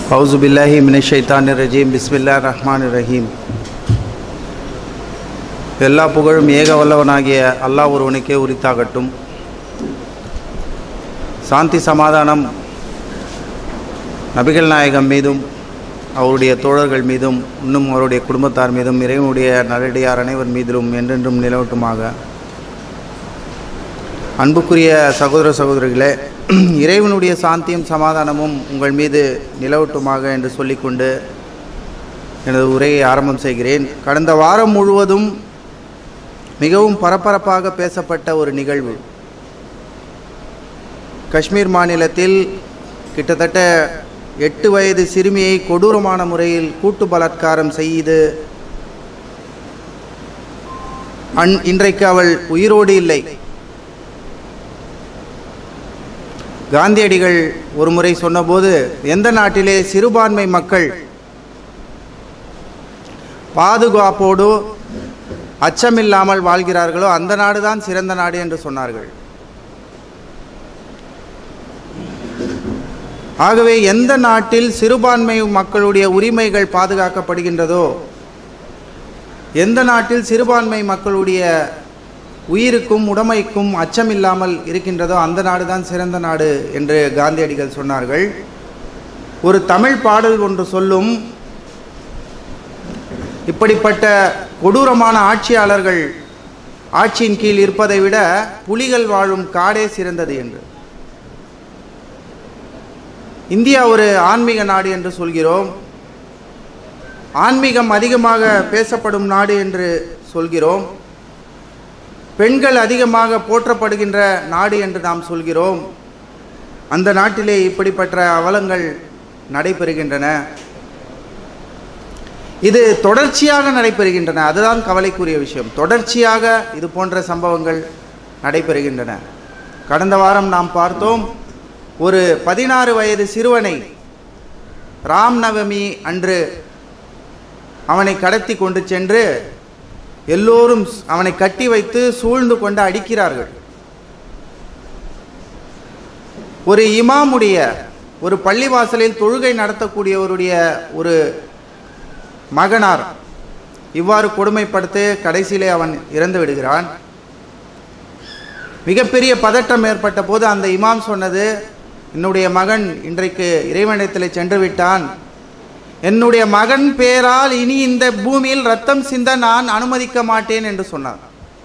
அவுசு பில்லாஹி மினஷைத்தானிர் ரஜீம் பிஸ்மில்லா ரஹ்மான் ரஹீம் எல்லா புகழும் ஏக வல்லவனாகிய அல்லாஹ் ஒருவனுக்கே உரித்தாகட்டும் சாந்தி சமாதானம் நபிகள் நாயகம் மீதும் அவருடைய தோழர்கள் மீதும் இன்னும் அவருடைய குடும்பத்தார் மீதும் இறைவனுடைய நல்லடியார் அனைவர் மீதிலும் என்றென்றும் நிலவட்டுமாக அன்புக்குரிய சகோதர சகோதரிகளே இறைவனுடைய சாந்தியும் சமாதானமும் உங்கள் மீது நிலவட்டுமாக என்று சொல்லிக்கொண்டு எனது உரையை ஆரம்பம் செய்கிறேன் கடந்த வாரம் முழுவதும் மிகவும் பரபரப்பாக பேசப்பட்ட ஒரு நிகழ்வு காஷ்மீர் மாநிலத்தில் கிட்டத்தட்ட எட்டு வயது சிறுமியை கொடூரமான முறையில் கூட்டு பலாத்காரம் செய்து அன் இன்றைக்கு அவள் உயிரோடு இல்லை காந்தியடிகள் ஒரு முறை சொன்னபோது எந்த நாட்டிலே சிறுபான்மை மக்கள் பாதுகாப்போடு அச்சமில்லாமல் வாழ்கிறார்களோ அந்த நாடுதான் சிறந்த நாடு என்று சொன்னார்கள் ஆகவே எந்த நாட்டில் சிறுபான்மை மக்களுடைய உரிமைகள் பாதுகாக்கப்படுகின்றதோ எந்த நாட்டில் சிறுபான்மை மக்களுடைய உயிருக்கும் உடைமைக்கும் அச்சமில்லாமல் இருக்கின்றதோ அந்த நாடு தான் சிறந்த நாடு என்று காந்தியடிகள் சொன்னார்கள் ஒரு தமிழ் பாடல் ஒன்று சொல்லும் இப்படிப்பட்ட கொடூரமான ஆட்சியாளர்கள் ஆட்சியின் கீழ் இருப்பதை விட புலிகள் வாழும் காடே சிறந்தது என்று இந்தியா ஒரு ஆன்மீக நாடு என்று சொல்கிறோம் ஆன்மீகம் அதிகமாக பேசப்படும் நாடு என்று சொல்கிறோம் பெண்கள் அதிகமாக போற்றப்படுகின்ற நாடு என்று நாம் சொல்கிறோம் அந்த நாட்டிலே இப்படிப்பட்ட அவலங்கள் நடைபெறுகின்றன இது தொடர்ச்சியாக நடைபெறுகின்றன அதுதான் கவலைக்குரிய விஷயம் தொடர்ச்சியாக இது போன்ற சம்பவங்கள் நடைபெறுகின்றன கடந்த வாரம் நாம் பார்த்தோம் ஒரு பதினாறு வயது சிறுவனை ராம் நவமி அன்று அவனை கடத்தி கொண்டு சென்று எல்லோரும் அவனை கட்டி வைத்து சூழ்ந்து கொண்டு அடிக்கிறார்கள் ஒரு இமாமுடைய ஒரு பள்ளிவாசலில் தொழுகை நடத்தக்கூடியவருடைய ஒரு மகனார் இவ்வாறு கொடுமைப்படுத்தி கடைசியிலே அவன் இறந்து விடுகிறான் மிகப்பெரிய பதட்டம் ஏற்பட்ட போது அந்த இமாம் சொன்னது என்னுடைய மகன் இன்றைக்கு இறைவனத்தில் சென்று விட்டான் என்னுடைய மகன் பேரால் இனி இந்த பூமியில் ரத்தம் சிந்த நான் அனுமதிக்க மாட்டேன் என்று சொன்னார்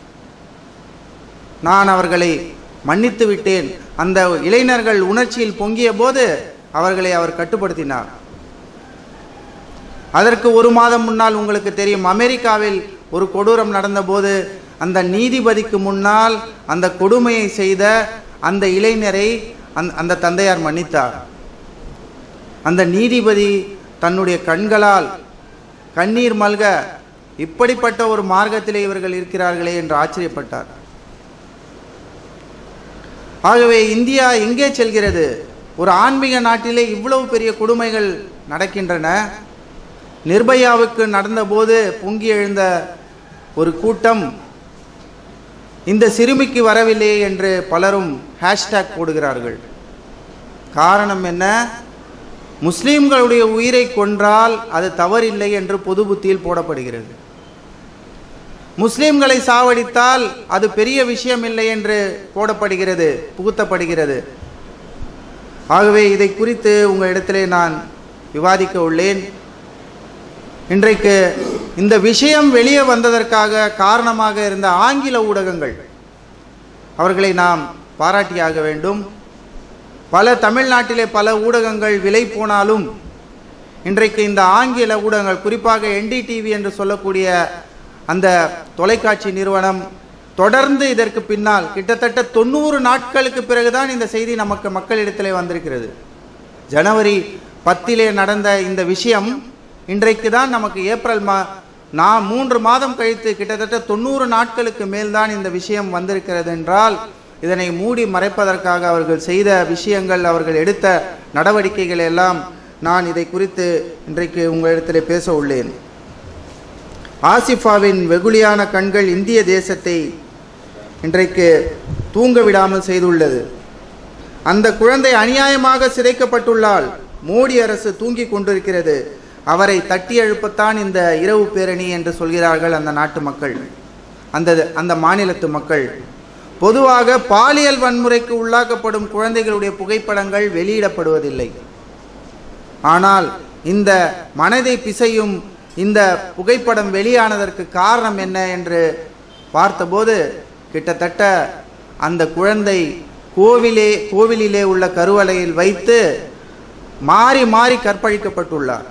நான் அவர்களை மன்னித்து விட்டேன் அந்த இளைஞர்கள் உணர்ச்சியில் பொங்கிய போது அவர்களை அவர் கட்டுப்படுத்தினார் அதற்கு ஒரு மாதம் முன்னால் உங்களுக்கு தெரியும் அமெரிக்காவில் ஒரு கொடூரம் நடந்தபோது அந்த நீதிபதிக்கு முன்னால் அந்த கொடுமையை செய்த அந்த இளைஞரை அந் அந்த தந்தையார் மன்னித்தார் அந்த நீதிபதி தன்னுடைய கண்களால் கண்ணீர் மல்க இப்படிப்பட்ட ஒரு மார்க்கத்திலே இவர்கள் இருக்கிறார்களே என்று ஆச்சரியப்பட்டார் ஆகவே இந்தியா எங்கே செல்கிறது ஒரு ஆன்மீக நாட்டிலே இவ்வளவு பெரிய கொடுமைகள் நடக்கின்றன நிர்பயாவுக்கு நடந்தபோது பொங்கி எழுந்த ஒரு கூட்டம் இந்த சிறுமிக்கு வரவில்லையே என்று பலரும் ஹேஷ்டேக் போடுகிறார்கள் காரணம் என்ன முஸ்லீம்களுடைய உயிரை கொன்றால் அது தவறில்லை என்று பொது புத்தியில் போடப்படுகிறது முஸ்லீம்களை சாவடித்தால் அது பெரிய விஷயம் இல்லை என்று போடப்படுகிறது புகுத்தப்படுகிறது ஆகவே இதை குறித்து உங்கள் இடத்திலே நான் விவாதிக்க உள்ளேன் இன்றைக்கு இந்த விஷயம் வெளியே வந்ததற்காக காரணமாக இருந்த ஆங்கில ஊடகங்கள் அவர்களை நாம் பாராட்டியாக வேண்டும் பல தமிழ்நாட்டிலே பல ஊடகங்கள் விலை போனாலும் இன்றைக்கு இந்த ஆங்கில ஊடகங்கள் குறிப்பாக என்டிடிவி என்று சொல்லக்கூடிய அந்த தொலைக்காட்சி நிறுவனம் தொடர்ந்து இதற்கு பின்னால் கிட்டத்தட்ட தொண்ணூறு நாட்களுக்கு பிறகுதான் இந்த செய்தி நமக்கு மக்களிடத்திலே வந்திருக்கிறது ஜனவரி பத்திலே நடந்த இந்த விஷயம் இன்றைக்கு தான் நமக்கு ஏப்ரல் மா நான் மூன்று மாதம் கழித்து கிட்டத்தட்ட தொண்ணூறு நாட்களுக்கு மேல்தான் இந்த விஷயம் வந்திருக்கிறது என்றால் இதனை மூடி மறைப்பதற்காக அவர்கள் செய்த விஷயங்கள் அவர்கள் எடுத்த நடவடிக்கைகள் எல்லாம் நான் இதை குறித்து இன்றைக்கு உங்களிடத்தில் பேச உள்ளேன் ஆசிஃபாவின் வெகுளியான கண்கள் இந்திய தேசத்தை இன்றைக்கு தூங்க விடாமல் செய்துள்ளது அந்த குழந்தை அநியாயமாக சிதைக்கப்பட்டுள்ளாள் மோடி அரசு தூங்கிக் கொண்டிருக்கிறது அவரை தட்டி எழுப்பத்தான் இந்த இரவு பேரணி என்று சொல்கிறார்கள் அந்த நாட்டு மக்கள் அந்த அந்த மாநிலத்து மக்கள் பொதுவாக பாலியல் வன்முறைக்கு உள்ளாக்கப்படும் குழந்தைகளுடைய புகைப்படங்கள் வெளியிடப்படுவதில்லை ஆனால் இந்த மனதை பிசையும் இந்த புகைப்படம் வெளியானதற்கு காரணம் என்ன என்று பார்த்தபோது கிட்டத்தட்ட அந்த குழந்தை கோவிலே கோவிலிலே உள்ள கருவறையில் வைத்து மாறி மாறி கற்பழிக்கப்பட்டுள்ளார்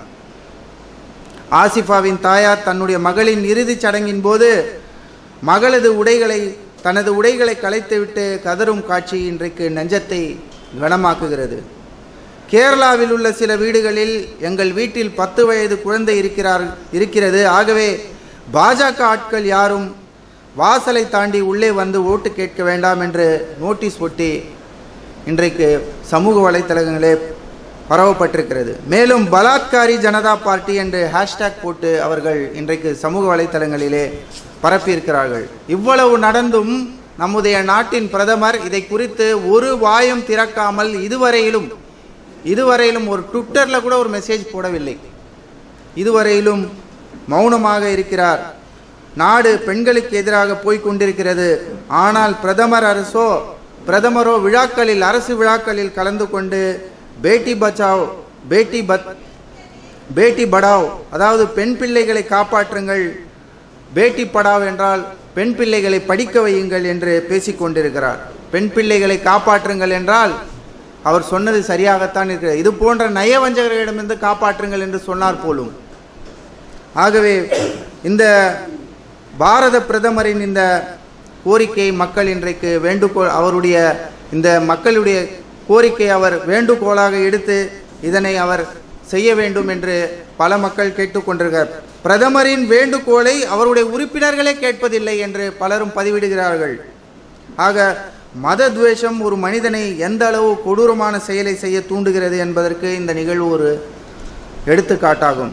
ஆசிஃபாவின் தாயார் தன்னுடைய மகளின் இறுதிச் சடங்கின் போது மகளது உடைகளை தனது உடைகளை களைத்துவிட்டு கதரும் காட்சி இன்றைக்கு நெஞ்சத்தை கனமாக்குகிறது கேரளாவில் உள்ள சில வீடுகளில் எங்கள் வீட்டில் பத்து வயது குழந்தை இருக்கிறார் இருக்கிறது ஆகவே பாஜக ஆட்கள் யாரும் வாசலை தாண்டி உள்ளே வந்து ஓட்டு கேட்க வேண்டாம் என்று நோட்டீஸ் ஒட்டி இன்றைக்கு சமூக வலைத்தளங்களே பரவப்பட்டிருக்கிறது மேலும் பலாத்காரி ஜனதா பார்ட்டி என்று ஹேஷ்டேக் போட்டு அவர்கள் இன்றைக்கு சமூக வலைத்தளங்களிலே பரப்பியிருக்கிறார்கள் இவ்வளவு நடந்தும் நம்முடைய நாட்டின் பிரதமர் இதை குறித்து ஒரு வாயும் திறக்காமல் இதுவரையிலும் இதுவரையிலும் ஒரு ட்விட்டரில் கூட ஒரு மெசேஜ் போடவில்லை இதுவரையிலும் மௌனமாக இருக்கிறார் நாடு பெண்களுக்கு எதிராக போய்க் கொண்டிருக்கிறது ஆனால் பிரதமர் அரசோ பிரதமரோ விழாக்களில் அரசு விழாக்களில் கலந்து கொண்டு பேட்டி பச்சாவ் பேட்டி பத் பேட்டி படாவ் அதாவது பெண் பிள்ளைகளை காப்பாற்றுங்கள் பேட்டி படாவ் என்றால் பெண் பிள்ளைகளை படிக்க வையுங்கள் என்று பேசிக் கொண்டிருக்கிறார் பெண் பிள்ளைகளை காப்பாற்றுங்கள் என்றால் அவர் சொன்னது சரியாகத்தான் இருக்கிறது இது போன்ற நயவஞ்சகர்களிடமிருந்து காப்பாற்றுங்கள் என்று சொன்னார் போலும் ஆகவே இந்த பாரத பிரதமரின் இந்த கோரிக்கை மக்கள் இன்றைக்கு வேண்டுகோள் அவருடைய இந்த மக்களுடைய கோரிக்கை அவர் வேண்டுகோளாக எடுத்து இதனை அவர் செய்ய வேண்டும் என்று பல மக்கள் கேட்டுக்கொண்டிருக்கிறார் பிரதமரின் வேண்டுகோளை அவருடைய உறுப்பினர்களே கேட்பதில்லை என்று பலரும் பதிவிடுகிறார்கள் ஆக மத துவேஷம் ஒரு மனிதனை எந்த அளவு கொடூரமான செயலை செய்ய தூண்டுகிறது என்பதற்கு இந்த நிகழ்வு ஒரு எடுத்துக்காட்டாகும்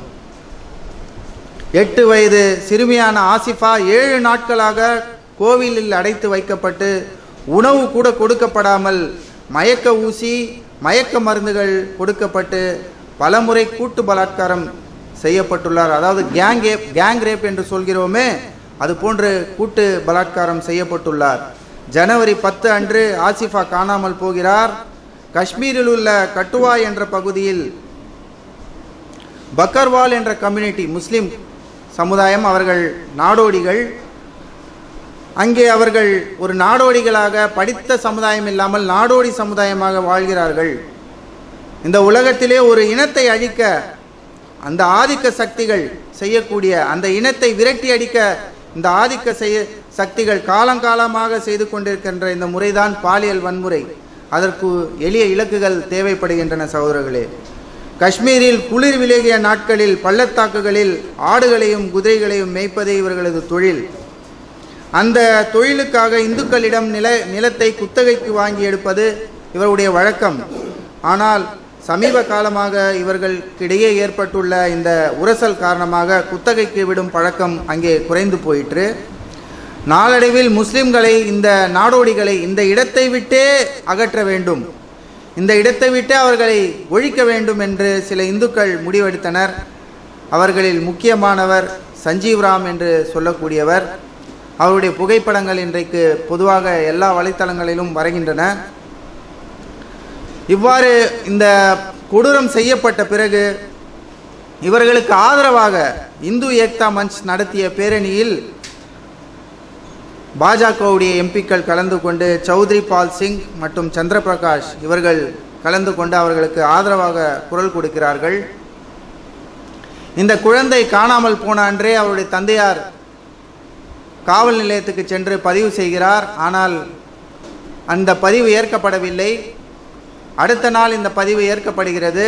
எட்டு வயது சிறுமியான ஆசிஃபா ஏழு நாட்களாக கோவிலில் அடைத்து வைக்கப்பட்டு உணவு கூட கொடுக்கப்படாமல் மயக்க ஊசி மயக்க மருந்துகள் கொடுக்கப்பட்டு பலமுறை கூட்டு பலாத்காரம் செய்யப்பட்டுள்ளார் அதாவது கேங் ரேப் கேங் ரேப் என்று சொல்கிறோமே அது போன்று கூட்டு பலாத்காரம் செய்யப்பட்டுள்ளார் ஜனவரி பத்து அன்று ஆசிஃபா காணாமல் போகிறார் காஷ்மீரில் உள்ள கட்டுவா என்ற பகுதியில் பக்கர்வால் என்ற கம்யூனிட்டி முஸ்லிம் சமுதாயம் அவர்கள் நாடோடிகள் அங்கே அவர்கள் ஒரு நாடோடிகளாக படித்த சமுதாயம் இல்லாமல் நாடோடி சமுதாயமாக வாழ்கிறார்கள் இந்த உலகத்திலே ஒரு இனத்தை அழிக்க அந்த ஆதிக்க சக்திகள் செய்யக்கூடிய அந்த இனத்தை விரட்டி அடிக்க இந்த ஆதிக்க செய்ய சக்திகள் காலங்காலமாக செய்து கொண்டிருக்கின்ற இந்த முறைதான் பாலியல் வன்முறை அதற்கு எளிய இலக்குகள் தேவைப்படுகின்றன சகோதரர்களே காஷ்மீரில் குளிர் விலகிய நாட்களில் பள்ளத்தாக்குகளில் ஆடுகளையும் குதிரைகளையும் மேய்ப்பதே இவர்களது தொழில் அந்த தொழிலுக்காக இந்துக்களிடம் நில நிலத்தை குத்தகைக்கு வாங்கி எடுப்பது இவருடைய வழக்கம் ஆனால் சமீப காலமாக இவர்களுக்கிடையே ஏற்பட்டுள்ள இந்த உரசல் காரணமாக குத்தகைக்கு விடும் பழக்கம் அங்கே குறைந்து போயிற்று நாளடைவில் முஸ்லிம்களை இந்த நாடோடிகளை இந்த இடத்தை விட்டே அகற்ற வேண்டும் இந்த இடத்தை விட்டே அவர்களை ஒழிக்க வேண்டும் என்று சில இந்துக்கள் முடிவெடுத்தனர் அவர்களில் முக்கியமானவர் சஞ்சீவ் ராம் என்று சொல்லக்கூடியவர் அவருடைய புகைப்படங்கள் இன்றைக்கு பொதுவாக எல்லா வலைத்தளங்களிலும் வருகின்றன இவ்வாறு இந்த கொடூரம் செய்யப்பட்ட பிறகு இவர்களுக்கு ஆதரவாக இந்து ஏக்தா மஞ்ச் நடத்திய பேரணியில் பாஜகவுடைய எம்பிக்கள் கலந்து கொண்டு சௌத்ரி பால் சிங் மற்றும் சந்திரபிரகாஷ் இவர்கள் கலந்து கொண்டு அவர்களுக்கு ஆதரவாக குரல் கொடுக்கிறார்கள் இந்த குழந்தை காணாமல் போன அன்றே அவருடைய தந்தையார் காவல் நிலையத்துக்கு சென்று பதிவு செய்கிறார் ஆனால் அந்த பதிவு ஏற்கப்படவில்லை அடுத்த நாள் இந்த பதிவு ஏற்கப்படுகிறது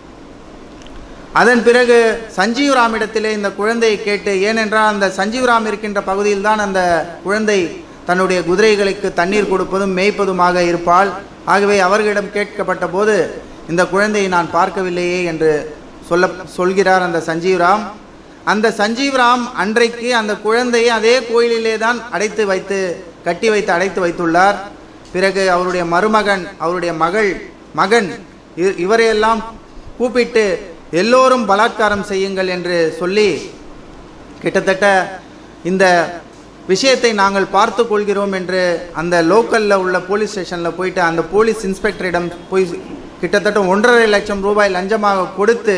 அதன் பிறகு சஞ்சீவ் ராமிடத்திலே இந்த குழந்தையை கேட்டு ஏனென்றால் அந்த சஞ்சீவ் ராம் இருக்கின்ற பகுதியில் தான் அந்த குழந்தை தன்னுடைய குதிரைகளுக்கு தண்ணீர் கொடுப்பதும் மேய்ப்பதுமாக இருப்பாள் ஆகவே அவர்களிடம் கேட்கப்பட்ட போது இந்த குழந்தையை நான் பார்க்கவில்லையே என்று சொல்ல சொல்கிறார் அந்த சஞ்சீவ் ராம் அந்த சஞ்சீவ் ராம் அன்றைக்கு அந்த குழந்தையை அதே கோயிலிலே தான் அடைத்து வைத்து கட்டி வைத்து அடைத்து வைத்துள்ளார் பிறகு அவருடைய மருமகன் அவருடைய மகள் மகன் இ- இவரையெல்லாம் கூப்பிட்டு எல்லோரும் பலாத்காரம் செய்யுங்கள் என்று சொல்லி கிட்டத்தட்ட இந்த விஷயத்தை நாங்கள் பார்த்து கொள்கிறோம் என்று அந்த லோக்கலில் உள்ள போலீஸ் ஸ்டேஷனில் போயிட்டு அந்த போலீஸ் இன்ஸ்பெக்டரிடம் போய் கிட்டத்தட்ட ஒன்றரை லட்சம் ரூபாய் லஞ்சமாக கொடுத்து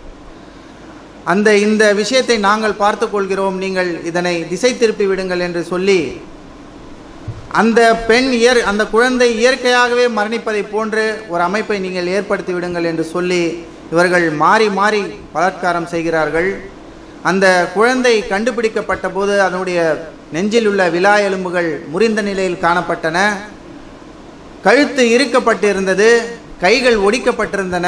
அந்த இந்த விஷயத்தை நாங்கள் பார்த்து கொள்கிறோம் நீங்கள் இதனை திசை திருப்பி விடுங்கள் என்று சொல்லி அந்த பெண் இயற் அந்த குழந்தை இயற்கையாகவே மரணிப்பதை போன்று ஒரு அமைப்பை நீங்கள் ஏற்படுத்தி விடுங்கள் என்று சொல்லி இவர்கள் மாறி மாறி பலாத்காரம் செய்கிறார்கள் அந்த குழந்தை கண்டுபிடிக்கப்பட்ட போது அதனுடைய நெஞ்சில் உள்ள விலா எலும்புகள் முறிந்த நிலையில் காணப்பட்டன கழுத்து இறுக்கப்பட்டிருந்தது கைகள் ஒடிக்கப்பட்டிருந்தன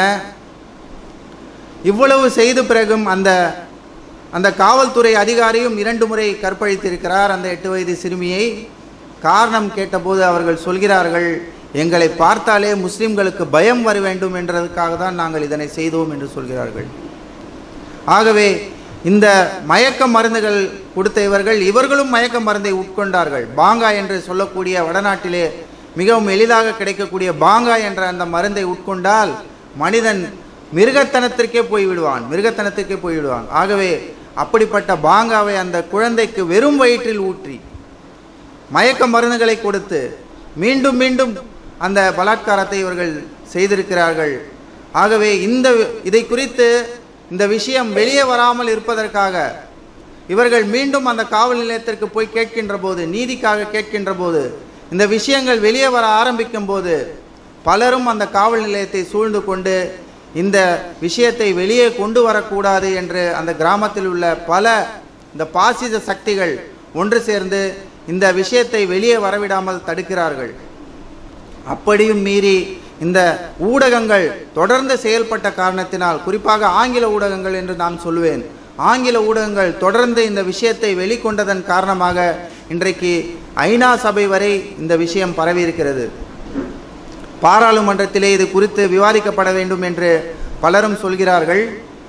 இவ்வளவு செய்த பிறகும் அந்த அந்த காவல்துறை அதிகாரியும் இரண்டு முறை கற்பழித்திருக்கிறார் அந்த எட்டு வயது சிறுமியை காரணம் கேட்டபோது அவர்கள் சொல்கிறார்கள் எங்களை பார்த்தாலே முஸ்லிம்களுக்கு பயம் வர வேண்டும் என்றதுக்காக தான் நாங்கள் இதனை செய்தோம் என்று சொல்கிறார்கள் ஆகவே இந்த மயக்க மருந்துகள் கொடுத்த இவர்கள் இவர்களும் மயக்க மருந்தை உட்கொண்டார்கள் பாங்கா என்று சொல்லக்கூடிய வடநாட்டிலே மிகவும் எளிதாக கிடைக்கக்கூடிய பாங்கா என்ற அந்த மருந்தை உட்கொண்டால் மனிதன் மிருகத்தனத்திற்கே போய்விடுவான் மிருகத்தனத்திற்கே போய்விடுவான் ஆகவே அப்படிப்பட்ட பாங்காவை அந்த குழந்தைக்கு வெறும் வயிற்றில் ஊற்றி மயக்க மருந்துகளை கொடுத்து மீண்டும் மீண்டும் அந்த பலாத்காரத்தை இவர்கள் செய்திருக்கிறார்கள் ஆகவே இந்த இதை குறித்து இந்த விஷயம் வெளியே வராமல் இருப்பதற்காக இவர்கள் மீண்டும் அந்த காவல் நிலையத்திற்கு போய் கேட்கின்ற போது நீதிக்காக கேட்கின்ற போது இந்த விஷயங்கள் வெளியே வர ஆரம்பிக்கும் போது பலரும் அந்த காவல் நிலையத்தை சூழ்ந்து கொண்டு இந்த விஷயத்தை வெளியே கொண்டு வரக்கூடாது என்று அந்த கிராமத்தில் உள்ள பல இந்த பாசிச சக்திகள் ஒன்று சேர்ந்து இந்த விஷயத்தை வெளியே வரவிடாமல் தடுக்கிறார்கள் அப்படியும் மீறி இந்த ஊடகங்கள் தொடர்ந்து செயல்பட்ட காரணத்தினால் குறிப்பாக ஆங்கில ஊடகங்கள் என்று நான் சொல்வேன் ஆங்கில ஊடகங்கள் தொடர்ந்து இந்த விஷயத்தை வெளிக்கொண்டதன் காரணமாக இன்றைக்கு ஐநா சபை வரை இந்த விஷயம் பரவி இருக்கிறது பாராளுமன்றத்திலே இது குறித்து விவாதிக்கப்பட வேண்டும் என்று பலரும் சொல்கிறார்கள்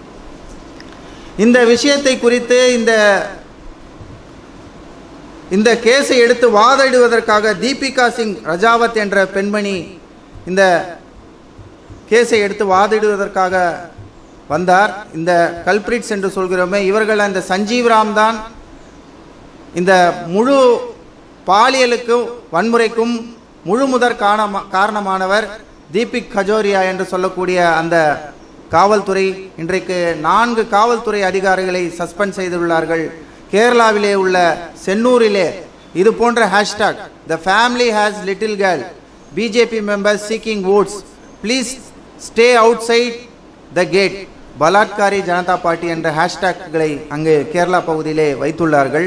இந்த விஷயத்தை குறித்து இந்த இந்த கேஸை எடுத்து வாதிடுவதற்காக தீபிகா சிங் ரஜாவத் என்ற பெண்மணி இந்த கேஸை எடுத்து வாதிடுவதற்காக வந்தார் இந்த கல்பிரிட்ஸ் என்று சொல்கிறோமே இவர்கள் அந்த சஞ்சீவ் ராம் தான் இந்த முழு பாலியலுக்கும் வன்முறைக்கும் முழு முதற் காரணமா காரணமானவர் தீபிக் கஜோரியா என்று சொல்லக்கூடிய அந்த காவல்துறை இன்றைக்கு நான்கு காவல்துறை அதிகாரிகளை சஸ்பெண்ட் செய்துள்ளார்கள் கேரளாவிலே உள்ள சென்னூரிலே இது போன்ற hashtag the family has little girl BJP members seeking votes please stay outside the gate பலாத்காரி ஜனதா பார்ட்டி என்ற ஹேஷ்டாக்களை அங்கு கேரளா பகுதியிலே வைத்துள்ளார்கள்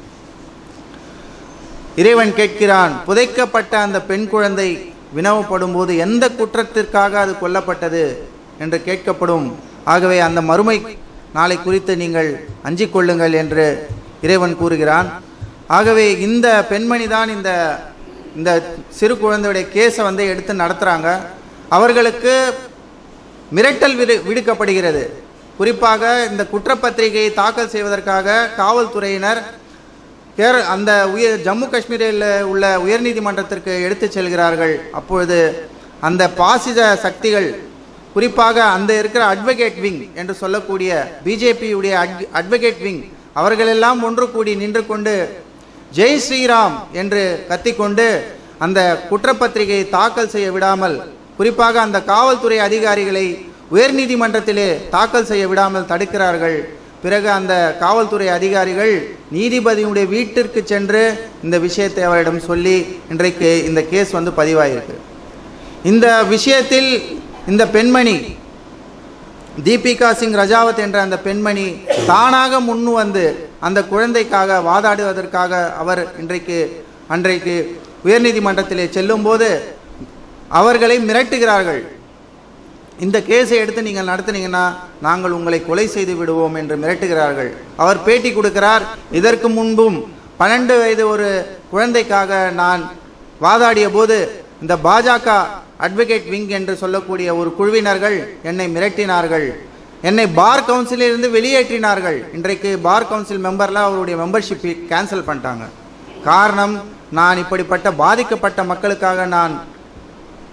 இறைவன் கேட்கிறான் புதைக்கப்பட்ட அந்த பெண் குழந்தை வினவப்படும் போது எந்த குற்றத்திற்காக அது கொல்லப்பட்டது என்று கேட்கப்படும் ஆகவே அந்த மறுமை நாளை குறித்து நீங்கள் அஞ்சிக் கொள்ளுங்கள் என்று இறைவன் கூறுகிறான் ஆகவே இந்த பெண்மணி தான் இந்த இந்த சிறு குழந்தையுடைய கேஸை வந்து எடுத்து நடத்துகிறாங்க அவர்களுக்கு மிரட்டல் விடு விடுக்கப்படுகிறது குறிப்பாக இந்த குற்றப்பத்திரிகையை தாக்கல் செய்வதற்காக காவல்துறையினர் கேர அந்த உயர் ஜம்மு காஷ்மீரில் உள்ள உயர்நீதிமன்றத்திற்கு எடுத்துச் செல்கிறார்கள் அப்பொழுது அந்த பாசிச சக்திகள் குறிப்பாக அந்த இருக்கிற அட்வொகேட் விங் என்று சொல்லக்கூடிய பிஜேபியுடைய அட்வொகேட் விங் அவர்களெல்லாம் ஒன்று கூடி நின்று கொண்டு ஜெய் ஸ்ரீராம் என்று கத்திக்கொண்டு அந்த குற்றப்பத்திரிகையை தாக்கல் செய்ய விடாமல் குறிப்பாக அந்த காவல்துறை அதிகாரிகளை உயர்நீதிமன்றத்திலே தாக்கல் செய்ய விடாமல் தடுக்கிறார்கள் பிறகு அந்த காவல்துறை அதிகாரிகள் நீதிபதியுடைய வீட்டிற்கு சென்று இந்த விஷயத்தை அவரிடம் சொல்லி இன்றைக்கு இந்த கேஸ் வந்து பதிவாயிருக்கு இந்த விஷயத்தில் இந்த பெண்மணி தீபிகா சிங் ரஜாவத் என்ற அந்த பெண்மணி தானாக முன்னு வந்து அந்த குழந்தைக்காக வாதாடுவதற்காக அவர் இன்றைக்கு அன்றைக்கு உயர்நீதிமன்றத்திலே செல்லும்போது அவர்களை மிரட்டுகிறார்கள் இந்த கேஸை எடுத்து நீங்கள் நடத்துனீங்கன்னா நாங்கள் உங்களை கொலை செய்து விடுவோம் என்று மிரட்டுகிறார்கள் அவர் பேட்டி கொடுக்கிறார் இதற்கு முன்பும் பன்னெண்டு வயது ஒரு குழந்தைக்காக நான் வாதாடிய போது இந்த பாஜக அட்வொகேட் விங் என்று சொல்லக்கூடிய ஒரு குழுவினர்கள் என்னை மிரட்டினார்கள் என்னை பார் கவுன்சிலிருந்து வெளியேற்றினார்கள் இன்றைக்கு பார் கவுன்சில் மெம்பர்ல அவருடைய மெம்பர்ஷிப் கேன்சல் பண்ணிட்டாங்க காரணம் நான் இப்படிப்பட்ட பாதிக்கப்பட்ட மக்களுக்காக நான்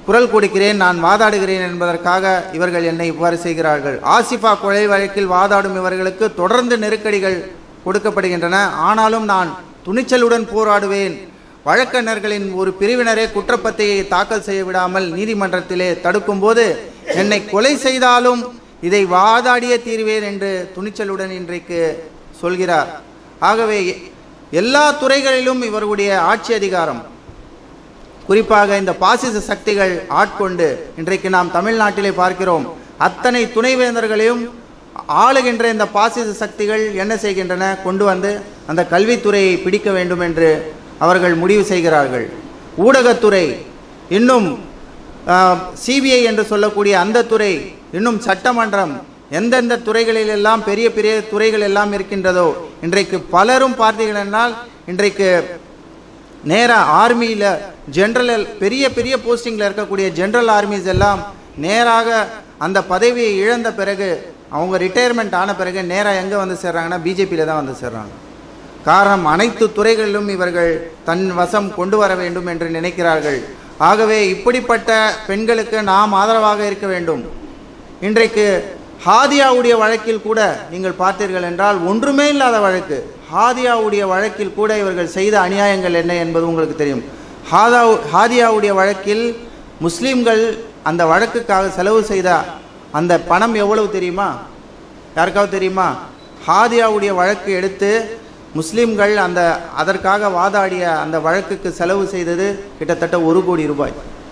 குரல் கொடுக்கிறேன் நான் வாதாடுகிறேன் என்பதற்காக இவர்கள் என்னை இவ்வாறு செய்கிறார்கள் ஆசிஃபா கொலை வழக்கில் வாதாடும் இவர்களுக்கு தொடர்ந்து நெருக்கடிகள் கொடுக்கப்படுகின்றன ஆனாலும் நான் துணிச்சலுடன் போராடுவேன் வழக்கறிஞர்களின் ஒரு பிரிவினரே குற்றப்பத்திரிகையை தாக்கல் செய்ய விடாமல் நீதிமன்றத்திலே தடுக்கும்போது என்னை கொலை செய்தாலும் இதை வாதாடிய தீர்வேன் என்று துணிச்சலுடன் இன்றைக்கு சொல்கிறார் ஆகவே எல்லா துறைகளிலும் இவருடைய ஆட்சி அதிகாரம் குறிப்பாக இந்த பாசிச சக்திகள் ஆட்கொண்டு இன்றைக்கு நாம் தமிழ்நாட்டிலே பார்க்கிறோம் அத்தனை துணைவேந்தர்களையும் ஆளுகின்ற இந்த பாசிச சக்திகள் என்ன செய்கின்றன கொண்டு வந்து அந்த கல்வித்துறையை பிடிக்க வேண்டும் என்று அவர்கள் முடிவு செய்கிறார்கள் ஊடகத்துறை இன்னும் சிபிஐ என்று சொல்லக்கூடிய அந்த துறை இன்னும் சட்டமன்றம் எந்தெந்த துறைகளில் எல்லாம் பெரிய பெரிய துறைகள் எல்லாம் இருக்கின்றதோ இன்றைக்கு பலரும் பார்த்தீர்கள் என்றால் இன்றைக்கு நேராக ஆர்மியில் ஜென்ரல் பெரிய பெரிய போஸ்டிங்கில் இருக்கக்கூடிய ஜென்ரல் ஆர்மிஸ் எல்லாம் நேராக அந்த பதவியை இழந்த பிறகு அவங்க ரிட்டையர்மெண்ட் ஆன பிறகு நேராக எங்கே வந்து சேர்றாங்கன்னா பிஜேபியில் தான் வந்து சேர்றாங்க காரணம் அனைத்து துறைகளிலும் இவர்கள் தன் வசம் கொண்டு வர வேண்டும் என்று நினைக்கிறார்கள் ஆகவே இப்படிப்பட்ட பெண்களுக்கு நாம் ஆதரவாக இருக்க வேண்டும் இன்றைக்கு ஹாதியாவுடைய வழக்கில் கூட நீங்கள் பார்த்தீர்கள் என்றால் ஒன்றுமே இல்லாத வழக்கு ஹாதியாவுடைய வழக்கில் கூட இவர்கள் செய்த அநியாயங்கள் என்ன என்பது உங்களுக்கு தெரியும் ஹாதா ஹாதியாவுடைய வழக்கில் முஸ்லீம்கள் அந்த வழக்குக்காக செலவு செய்த அந்த பணம் எவ்வளவு தெரியுமா யாருக்காவது தெரியுமா ஹாதியாவுடைய வழக்கு எடுத்து முஸ்லீம்கள் அந்த அதற்காக வாதாடிய அந்த வழக்குக்கு செலவு செய்தது கிட்டத்தட்ட ஒரு கோடி ரூபாய்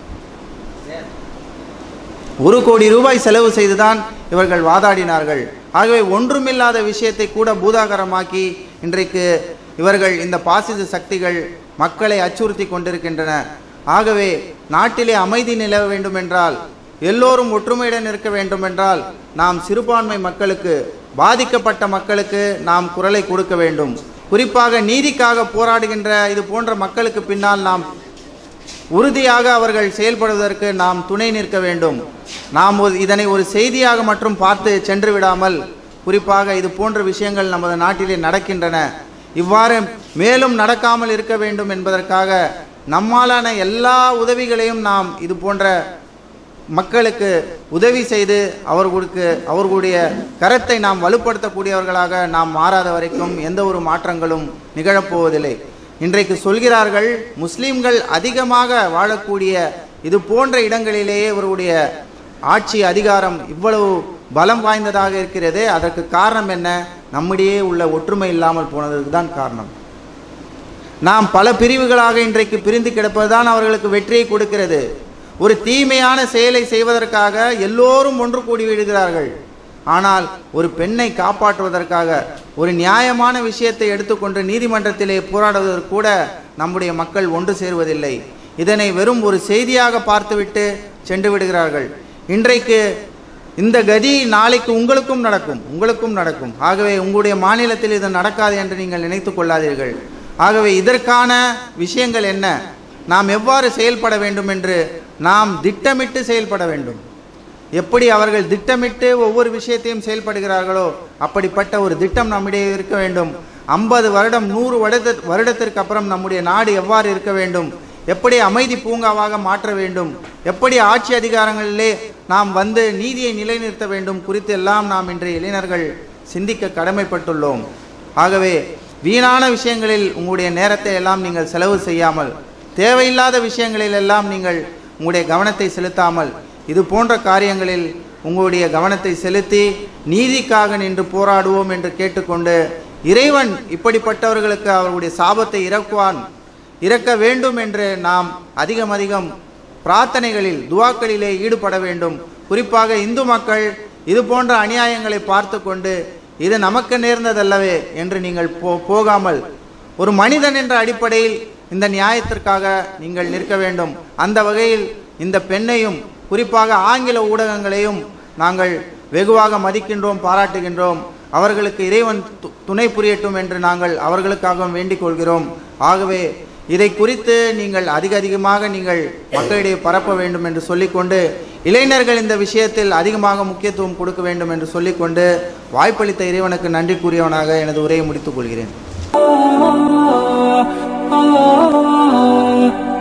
ஒரு கோடி ரூபாய் செலவு செய்துதான் இவர்கள் வாதாடினார்கள் ஆகவே ஒன்றுமில்லாத விஷயத்தை கூட பூதாகரமாக்கி இன்றைக்கு இவர்கள் இந்த பாசிச சக்திகள் மக்களை அச்சுறுத்தி கொண்டிருக்கின்றன ஆகவே நாட்டிலே அமைதி நிலவ வேண்டுமென்றால் எல்லோரும் ஒற்றுமையுடன் இருக்க வேண்டுமென்றால் நாம் சிறுபான்மை மக்களுக்கு பாதிக்கப்பட்ட மக்களுக்கு நாம் குரலை கொடுக்க வேண்டும் குறிப்பாக நீதிக்காக போராடுகின்ற இது போன்ற மக்களுக்கு பின்னால் நாம் உறுதியாக அவர்கள் செயல்படுவதற்கு நாம் துணை நிற்க வேண்டும் நாம் ஒரு இதனை ஒரு செய்தியாக மட்டும் பார்த்து சென்று விடாமல் குறிப்பாக இது போன்ற விஷயங்கள் நமது நாட்டிலே நடக்கின்றன இவ்வாறு மேலும் நடக்காமல் இருக்க வேண்டும் என்பதற்காக நம்மாலான எல்லா உதவிகளையும் நாம் இது போன்ற மக்களுக்கு உதவி செய்து அவர்களுக்கு அவர்களுடைய கரத்தை நாம் வலுப்படுத்தக்கூடியவர்களாக நாம் மாறாத வரைக்கும் எந்த ஒரு மாற்றங்களும் நிகழப்போவதில்லை இன்றைக்கு சொல்கிறார்கள் முஸ்லீம்கள் அதிகமாக வாழக்கூடிய இது போன்ற இடங்களிலேயே இவருடைய ஆட்சி அதிகாரம் இவ்வளவு பலம் வாய்ந்ததாக இருக்கிறது அதற்கு காரணம் என்ன நம்மிடையே உள்ள ஒற்றுமை இல்லாமல் போனதுக்கு தான் காரணம் நாம் பல பிரிவுகளாக இன்றைக்கு பிரிந்து கிடப்பதுதான் அவர்களுக்கு வெற்றியை கொடுக்கிறது ஒரு தீமையான செயலை செய்வதற்காக எல்லோரும் ஒன்று கூடி விடுகிறார்கள் ஆனால் ஒரு பெண்ணை காப்பாற்றுவதற்காக ஒரு நியாயமான விஷயத்தை எடுத்துக்கொண்டு நீதிமன்றத்திலே போராடுவதற்கு கூட நம்முடைய மக்கள் ஒன்று சேருவதில்லை இதனை வெறும் ஒரு செய்தியாக பார்த்துவிட்டு சென்று விடுகிறார்கள் இன்றைக்கு இந்த கதி நாளைக்கு உங்களுக்கும் நடக்கும் உங்களுக்கும் நடக்கும் ஆகவே உங்களுடைய மாநிலத்தில் இது நடக்காது என்று நீங்கள் நினைத்து கொள்ளாதீர்கள் ஆகவே இதற்கான விஷயங்கள் என்ன நாம் எவ்வாறு செயல்பட வேண்டும் என்று நாம் திட்டமிட்டு செயல்பட வேண்டும் எப்படி அவர்கள் திட்டமிட்டு ஒவ்வொரு விஷயத்தையும் செயல்படுகிறார்களோ அப்படிப்பட்ட ஒரு திட்டம் நம்மிடையே இருக்க வேண்டும் ஐம்பது வருடம் நூறு வருட வருடத்திற்கு அப்புறம் நம்முடைய நாடு எவ்வாறு இருக்க வேண்டும் எப்படி அமைதி பூங்காவாக மாற்ற வேண்டும் எப்படி ஆட்சி அதிகாரங்களிலே நாம் வந்து நீதியை நிலைநிறுத்த வேண்டும் குறித்து எல்லாம் நாம் இன்றைய இளைஞர்கள் சிந்திக்க கடமைப்பட்டுள்ளோம் ஆகவே வீணான விஷயங்களில் உங்களுடைய நேரத்தை எல்லாம் நீங்கள் செலவு செய்யாமல் தேவையில்லாத விஷயங்களில் எல்லாம் நீங்கள் உங்களுடைய கவனத்தை செலுத்தாமல் இது போன்ற காரியங்களில் உங்களுடைய கவனத்தை செலுத்தி நீதிக்காக நின்று போராடுவோம் என்று கேட்டுக்கொண்டு இறைவன் இப்படிப்பட்டவர்களுக்கு அவர்களுடைய சாபத்தை இறக்குவான் இறக்க வேண்டும் என்று நாம் அதிகம் அதிகம் பிரார்த்தனைகளில் துவாக்களிலே ஈடுபட வேண்டும் குறிப்பாக இந்து மக்கள் இது போன்ற அநியாயங்களை பார்த்து கொண்டு இது நமக்கு நேர்ந்ததல்லவே என்று நீங்கள் போ போகாமல் ஒரு மனிதன் என்ற அடிப்படையில் இந்த நியாயத்திற்காக நீங்கள் நிற்க வேண்டும் அந்த வகையில் இந்த பெண்ணையும் குறிப்பாக ஆங்கில ஊடகங்களையும் நாங்கள் வெகுவாக மதிக்கின்றோம் பாராட்டுகின்றோம் அவர்களுக்கு இறைவன் து- துணை புரியட்டும் என்று நாங்கள் அவர்களுக்காகவும் வேண்டிக் கொள்கிறோம் ஆகவே இதை குறித்து நீங்கள் அதிக அதிகமாக நீங்கள் மக்களிடையே பரப்ப வேண்டும் என்று சொல்லிக்கொண்டு இளைஞர்கள் இந்த விஷயத்தில் அதிகமாக முக்கியத்துவம் கொடுக்க வேண்டும் என்று சொல்லிக்கொண்டு வாய்ப்பளித்த இறைவனுக்கு நன்றி கூறியவனாக எனது உரையை முடித்துக் கொள்கிறேன் ah, ah, ah.